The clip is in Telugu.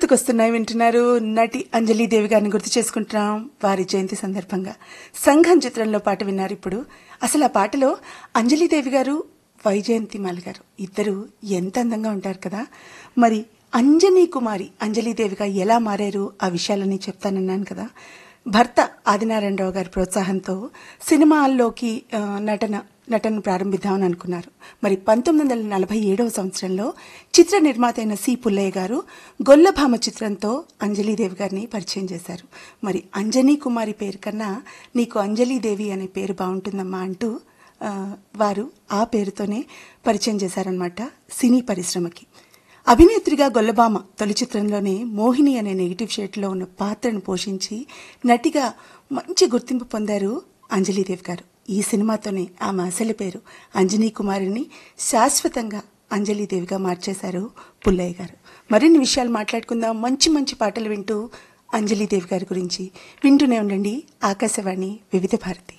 గుర్తుకొస్తున్నాయి వింటున్నారు నటి అంజలీదేవి గారిని గుర్తు చేసుకుంటున్నాం వారి జయంతి సందర్భంగా సంఘం చిత్రంలో పాట విన్నారు ఇప్పుడు అసలు ఆ పాటలో అంజలీదేవి గారు వైజయంతిమాల గారు ఇద్దరు ఎంత అందంగా ఉంటారు కదా మరి అంజనీ కుమారి అంజలీదేవిగా ఎలా మారారు ఆ విషయాలన్నీ చెప్తానన్నాను కదా భర్త ఆదినారాయణరావు గారి ప్రోత్సాహంతో సినిమాల్లోకి ఆ, నటన నటన ప్రారంభిద్దామని అనుకున్నారు మరి పంతొమ్మిది వందల నలభై ఏడవ సంవత్సరంలో చిత్ర నిర్మాత అయిన సి పుల్లయ్య గారు గొల్లభామ చిత్రంతో అంజలీదేవి గారిని పరిచయం చేశారు మరి అంజనీ కుమారి పేరు కన్నా నీకు అంజలీదేవి అనే పేరు బాగుంటుందమ్మా అంటూ ఆ, వారు ఆ పేరుతోనే పరిచయం చేశారనమాట సినీ పరిశ్రమకి అభినేత్రిగా గొల్లబామ తొలి చిత్రంలోనే మోహిని అనే నెగిటివ్ షేడ్లో ఉన్న పాత్రను పోషించి నటిగా మంచి గుర్తింపు పొందారు అంజలీదేవి గారు ఈ సినిమాతోనే ఆమె అసలు పేరు అంజనీ కుమారిని శాశ్వతంగా అంజలీదేవిగా మార్చేశారు పుల్లయ్య గారు మరిన్ని విషయాలు మాట్లాడుకుందాం మంచి మంచి పాటలు వింటూ అంజలీదేవి గారి గురించి వింటూనే ఉండండి ఆకాశవాణి వివిధ భారతి